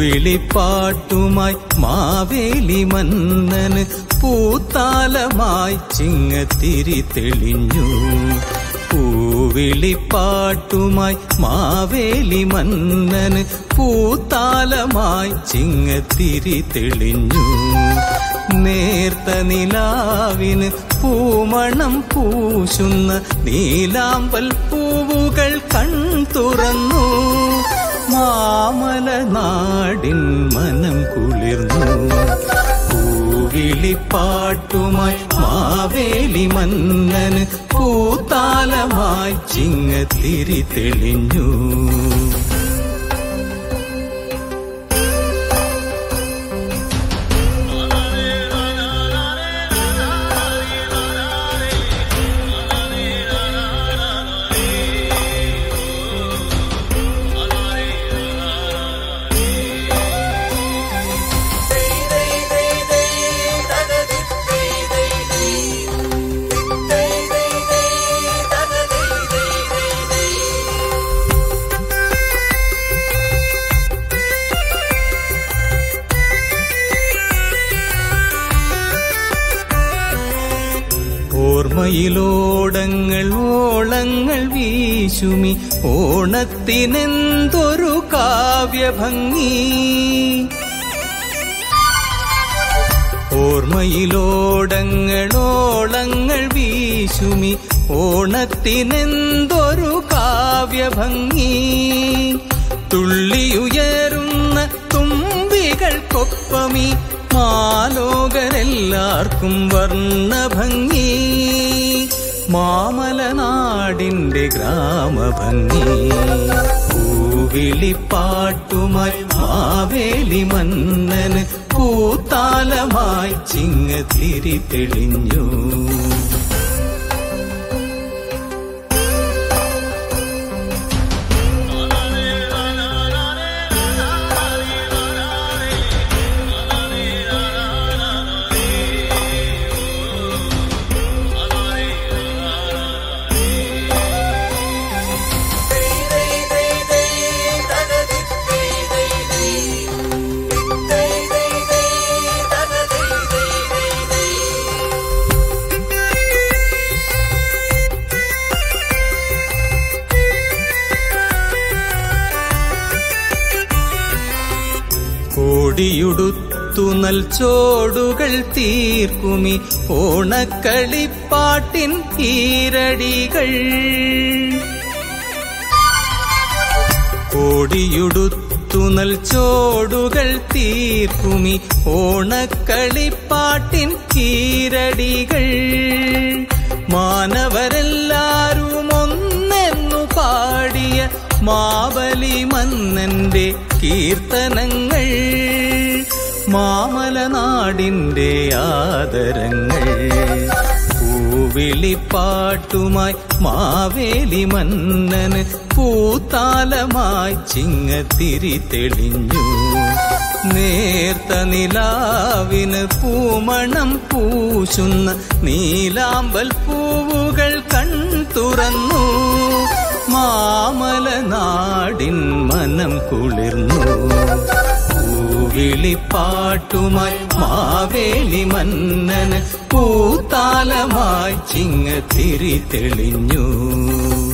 പൂവിളിപ്പാട്ടുമായി മാവേലി മന്നന് പൂത്താലമായി ചിങ്ങത്തിരി തെളിഞ്ഞു പൂവിളിപ്പാട്ടുമായി മാവേലി മന്നന് പൂത്താലമായി ചിങ്ങത്തിരി തെളിഞ്ഞു നേർത്ത നിലാവിന് പൂമണം പൂശുന്ന നീലാമ്പൽ പൂവുകൾ കൺ തുറന്നു മാമല നാടിൻ മനം കുളിർന്നു പൂവിളിപ്പാട്ടുമായി മാവേലി മന്നന് പൂത്താലമായി ചിങ്ങത്തിരി തെളിഞ്ഞു ഓർമ്മയിലോടങ്ങൾ ഓളങ്ങൾ വീശുമി ഓണത്തിനെന്തൊരു കാവ്യഭംഗി ഓർമ്മയിലോടങ്ങൾ ഓളങ്ങൾ വീശുമി ഓണത്തിനെന്തൊരു കാവ്യഭംഗി തുള്ളിയുയരുന്ന തുമ്പികൾക്കൊപ്പമീ മാലോകരെല്ലാവർക്കും വർണ്ണഭംഗി മാമലനാടിന്റെ ഗ്രാമഭംഗി പൂവിളിപ്പാട്ടുമായി മാവേലി മന്നന് പൂത്താലമായി ചിങ്ങത്തിരി തെളിഞ്ഞു കോടിയുടുത്തു നൽചോടുകൾ തീർക്കുമി ഓണക്കളിപ്പാട്ടിൻ ഈരടികൾ കോടിയുടുത്തു നൽചോടുകൾ തീർക്കുമി ഓണക്കളിപ്പാട്ടിൻ ഈരടികൾ മാനവരെല്ലാരും ഒന്നെന്നു പാടിയ മാബലി മന്നന്റെ കീർത്തനങ്ങൾ മാമലനാടിന്റെ ആദരങ്ങൾ പൂവിളിപ്പാട്ടുമായി മാവേലി മന്നന് പൂത്താലമായി ചിങ്ങത്തിരി തെളിഞ്ഞു നേർത്ത നിലാവിന് പൂമണം പൂശുന്ന നീലാമ്പൽ പൂവുകൾ കൺ തുറന്നു മാമലനാടിൻ മനം കുളിർന്നു പൂവിളിപ്പാട്ടുമായി മാവേലി മന്നന് പൂത്താലമായി ചിങ്ങത്തിരി തെളിഞ്ഞു